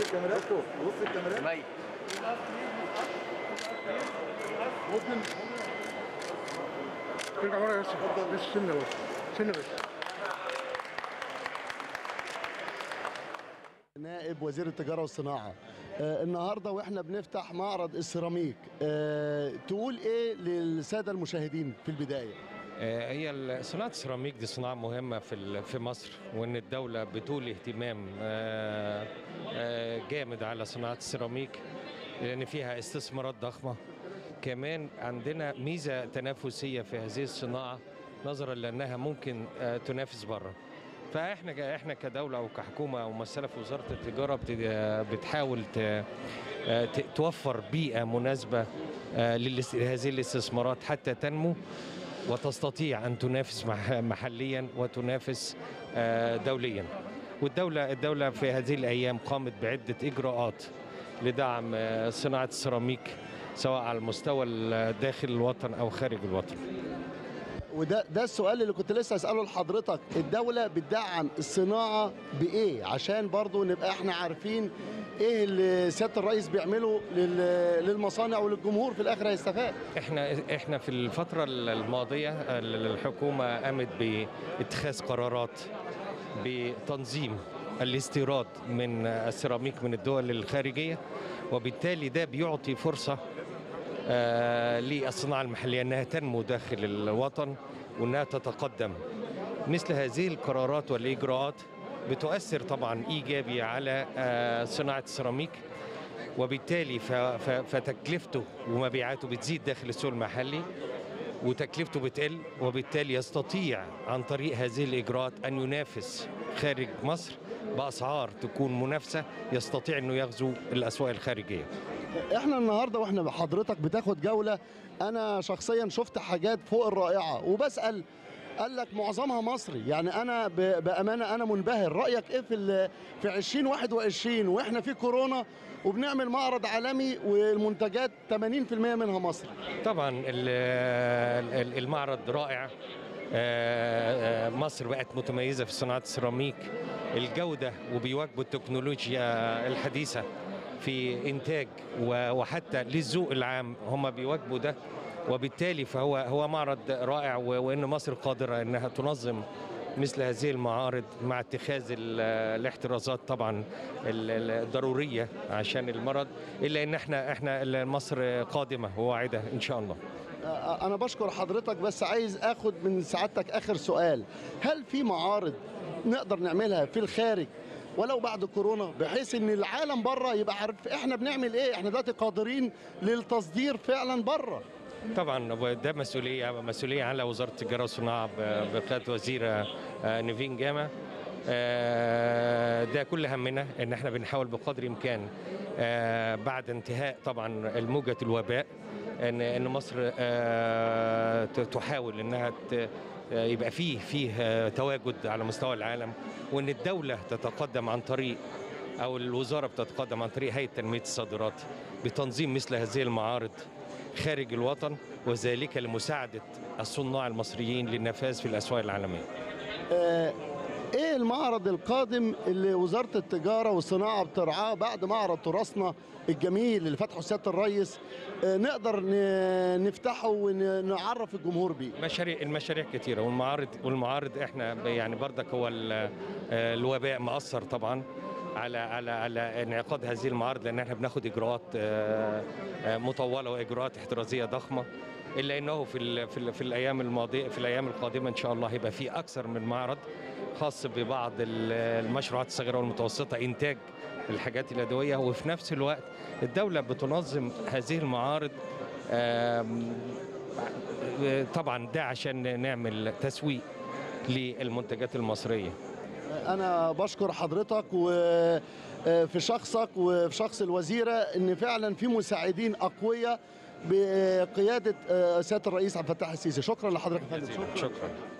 الكاميرات بص الكاميرات مي ممكن ارجع ورا يا ياسر بس سنه بس سنه بس نائب وزير التجاره والصناعه آه النهارده واحنا بنفتح معرض السيراميك آه تقول ايه للساده المشاهدين في البدايه آه، هي ال- صناعة السيراميك دي صناعة مهمة في ال- في مصر وإن الدولة بتولي اهتمام آه، آه، جامد على صناعة السيراميك لأن فيها استثمارات ضخمة كمان عندنا ميزة تنافسية في هذه الصناعة نظرا لأنها ممكن آه، تنافس بره فاحنا ك- احنا كدوله او كحكومه او ممثله في وزاره التجاره بت- آه، بتحاول ت- آه، ت- توفر بيئه مناسبه آه، للاس- لهذه الاستثمارات حتى تنمو وتستطيع ان تنافس مح- محليا وتنافس آه، دوليا والدوله الدوله في هذه الايام قامت بعده اجراءات لدعم آه، صناعه السيراميك سواء على المستوى ال- داخل الوطن او خارج الوطن وده ده السؤال اللي كنت لسه اساله لحضرتك الدوله بتدعم الصناعه بايه عشان برضو نبقى احنا عارفين ايه اللي سياده الرئيس بيعمله لل- للمصانع وللجمهور في الاخر هيستفاد احنا احنا في الفتره الماضيه الحكومه قامت باتخاذ قرارات بتنظيم الاستيراد من السيراميك من الدول الخارجيه وبالتالي ده بيعطي فرصه آه، للصناعه المحليه انها تنمو داخل الوطن وانها تتقدم مثل هذه القرارات والاجراءات بتؤثر طبعا ايجابي على آه، صناعه السيراميك وبالتالي ف- ف- فتكلفته ومبيعاته بتزيد داخل السوق المحلي وتكلفته بتقل وبالتالي يستطيع عن طريق هذه الإجراءات أن ينافس خارج مصر بأسعار تكون منافسة يستطيع أنه يغزو الأسواق الخارجية احنا النهارده واحنا بحضرتك بتاخد جوله انا شخصيا شفت حاجات فوق الرائعه وبسال قال لك معظمها مصري يعني انا ب- بامانه انا منبهر رايك ايه في ال- في 2021 واحنا في كورونا وبنعمل معرض عالمي والمنتجات 80% منها مصري طبعا ال- ال- المعرض رائع آه، آه، مصر بقت متميزة في صناعة السيراميك الجودة وبيواكبوا التكنولوجيا الحديثة في إنتاج و- وحتى للذوق العام هم بيواكبوا ده وبالتالي فهو هو معرض رائع و- وإن مصر قادرة إنها تنظم مثل هذه المعارض مع اتخاذ ال- الاحترازات طبعا ال- ال- الضرورية عشان المرض إلا إن احنا احنا مصر قادمة وواعدة إن شاء الله آه، انا بشكر حضرتك بس عايز اخد من سعادتك اخر سؤال هل في معارض نقدر نعملها في الخارج ولو بعد كورونا بحيث ان العالم بره يبقى عارف احنا بنعمل ايه احنا دلوقتي قادرين للتصدير فعلا بره طبعا ده مسؤوليه مسؤوليه على وزاره التجاره والصناعه ب- بقياده وزير آه، نيفين جاما آه، ده كل همنا ان احنا بنحاول بقدر الامكان آه، بعد انتهاء طبعا الموجه الوباء ان ان مصر آه، ت- تحاول انها ت- آه، يبقى فيه فيه آه، تواجد على مستوى العالم وان الدوله تتقدم عن طريق او الوزاره بتتقدم عن طريق هيئه تنميه الصادرات بتنظيم مثل هذه المعارض خارج الوطن وذلك لمساعده الصناع المصريين للنفاذ في الاسواق العالميه. آه، ايه المعرض القادم اللي وزاره التجاره والصناعه بترعاه بعد معرض تراثنا الجميل اللي فتحه سياده الرئيس آه، نقدر ن- نفتحه ونعرف الجمهور بيه مشاريع المشاريع كثيره والمعارض والمعارض احنا ب- يعني بردك هو ال- آه، الوباء مأثر طبعا على على على انعقاد هذه المعارض لان احنا بناخد اجراءات آه، آه، مطوله واجراءات احترازيه ضخمه الا انه في ال في, ال في الايام الماضيه في الايام القادمه ان شاء الله هيبقى في اكثر من معرض خاص ببعض ال- المشروعات الصغيره والمتوسطه انتاج الحاجات اليدويه وفي نفس الوقت الدوله بتنظم هذه المعارض آم، طبعا ده عشان نعمل تسويق للمنتجات المصريه انا بشكر حضرتك وفي شخصك وفي شخص الوزيره ان فعلا في مساعدين اقوياء بقياده آه، سياده الرئيس عبد الفتاح السيسي شكرا لحضرتك يا فندم شكرا